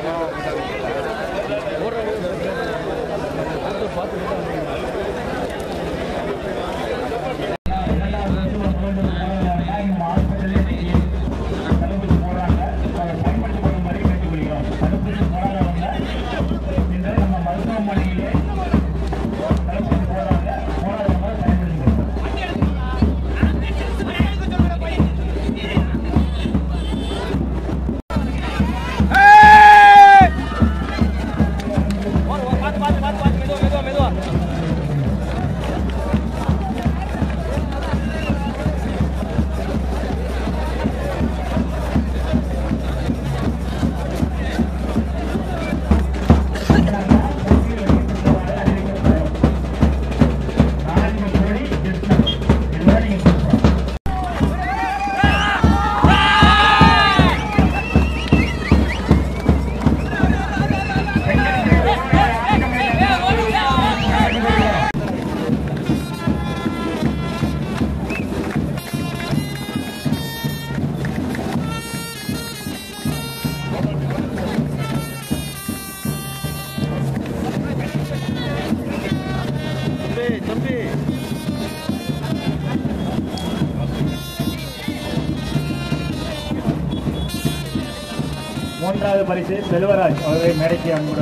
மூன்றாவது பரிசு செல்வராஜ் அவர்களை மேடைக்கு அன்புடன்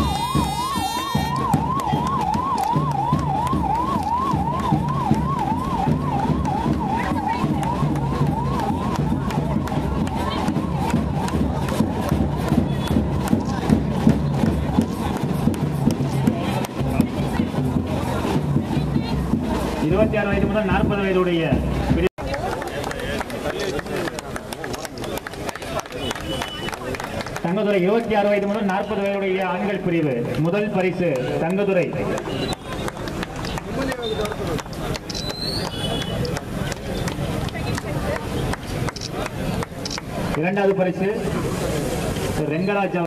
இருபத்தி ஆறு வயது முதல் நாற்பது வயதுடைய பிரி- தங்கதுரை இருபத்தி ஆறு வயது முதல் நாற்பது வயதுடைய ஆண்கள் பிரிவு முதல் பரிசு தங்கதுரை இரண்டாவது பரிசு ரெங்கராஜ் அவர்